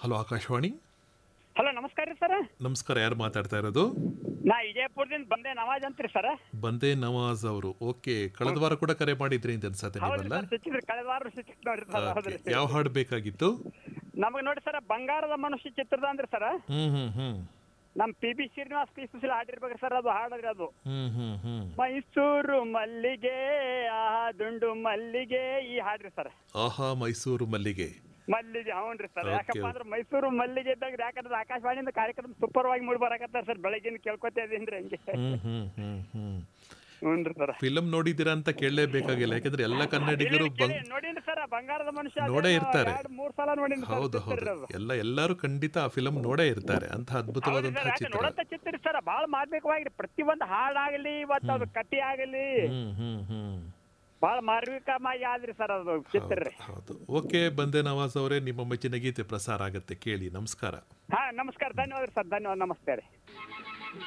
Hello Akashvani hello ನಮಸ್ಕಾರ ರೀ sir ನಮಸ್ಕಾರ ಯಾರು ಮಾತಾಡ್ತಾ ಇರೋದು ನಾ ವಿಜಯಪುರದಿಂದ ಬಂದೆ ನವಾಜ್ ಅಂತ್ರಿ ಸರ್ ಬಂದೇ ನವಾಜ್ ಅವರು ಓಕೆ ಕಳೆದ ವಾರ ಕೂಡ ಕರೆ ಮಾಡಿದ್ರಿ ಅಂತ ಅನ್ಸತ್ತೆ ಹೌದ್ರಿ ನೀವೆಲ್ಲ ಸರ್ ಸಿಕ್ಕಿದ್ರಿ ಕಳೆದ ವಾರ ಸಿಕ್ಕಿದ್ ನೋಡ್ರಿ ಸರ್ ಹೌದ್ರಿ Okay. ಯಾವ ಹಾಡು ಬೇಕಾಗಿತ್ತು ನಮಗೆ ನೋಡಿ ಸರ್ ಬಂಗಾರದ ಮನುಷ್ಯ ಚಿತ್ರದ ಅಂದ್ರಿ ಸರ್ ಹ್ಮ್ ಹ್ಮ್ ಹ್ಮ್ ನಮ್ P B Srinivas P C ಹಾಡಿರ್ಬೇಕ್ರಿ ಸರ್ ಅದು ಹಾಡದ್ರಿ ಅದು ಹ್ಮ್ ಹ್ಮ್ ಹ್ಮ್ ಮೈಸೂರು ಮಲ್ಲಿಗೆ ಆ ದುಂಡು ಮಲ್ಲಿಗೆ ಈ ಹಾಡ್ರಿ ಸರ್ ಆಹಾ ಮೈಸೂರು ಮಲ್ಲಿಗೆ ಮಲ್ಲಿಗೆ ಹೌನ್ರಿ ಸರ್ Okay. ಯಾಕಪ್ಪ ಅಂದ್ರೆ ಮೈಸೂರು ಮಲ್ಲಿಗೆ ಇದ್ದಾಗ ಯಾಕಂದ್ರೆ ಆಕಾಶವಾಣಿಯಿಂದ ಕಾರ್ಯಕ್ರಮ ಸೂಪರ್ ವಾಗಿ ಮೂಡಿ ಬರಾಕತ್ತಾರ ಸರ್ ಬೆಳಗಿನ ಕೇಳ್ಕೊತಾ ಇದೀನ್ರಿ ಹಂಗೆ ಹ್ಮ್ ಹ್ಮ್ ಹ್ಮ್ ಹ್ಮ್ ಹ್ಞೂನ್ರಿ ಸರ್ ಫಿಲಂ ನೋಡಿದ್ದೀರಾ ಅಂತ ಕೇಳಲೇಬೇಕಾಗಿಲ್ಲ ಯಾಕಂದ್ರೆ ಎಲ್ಲ ಕನ್ನಡಿಗರು ಬಂಗ್ ನೋಡಿನ್ರಿ ಸರ್ ಬಂಗಾರದ ಮನುಷ್ಯ ನೋಡೇ ಅದೇನೋ ಇರ್ತಾರೆ. ಎರಡ್ ಮೂರ್ ಸಲ ನೋಡಿನ್ರಿ ಸರ್ ಹೌದು ಚಿತ್ರ ಹೌದು ಅದು. ಎಲ್ಲ ಎಲ್ಲರೂ ಖಂಡಿತ ಆ ಫಿಲಂ ನೋಡೇ ಇರ್ತಾರೆ ಅಂತ ಹೌದ್ರಿ ಅದ್ಭುತವಾದಂತಹ ಸರ್, ಯಾಕೆ ಚಿತ್ರ ನೋಡಂತ ಚಿತ್ರ ಸರ್ ಬಹಳ ಮಾರ್ಮಿಕವಾಗಿ ಪ್ರತಿಯೊಂದು ಹಾಡಾಗಲಿ ಇವತ್ತು ಅದು ಕಥೆ ಆಗಲಿ ಹ್ಮ್ ಹ್ಮ್ ಹ್ಮ್ ಬಹಳ ಮಾರ್ಮಿಕವಾಗಿ ಆದ್ರಿ ಸರ್ ಅದು ಚಿತ್ರ ರೀ ಹೌದು ಓಕೆ ಬಂದೆ ನವಾಜ್ ಅವರೇ ನಿಮ್ಮ ಮೆಚ್ಚಿನ ಗೀತೆ ಪ್ರಸಾರ ಆಗತ್ತೆ ಕೇಳಿ ನಮಸ್ಕಾರ ಹಾ ನಮಸ್ಕಾರ ಧನ್ಯವಾದ ಸರ್ ಧನ್ಯವಾದ ನಮಸ್ತೆ ರೀ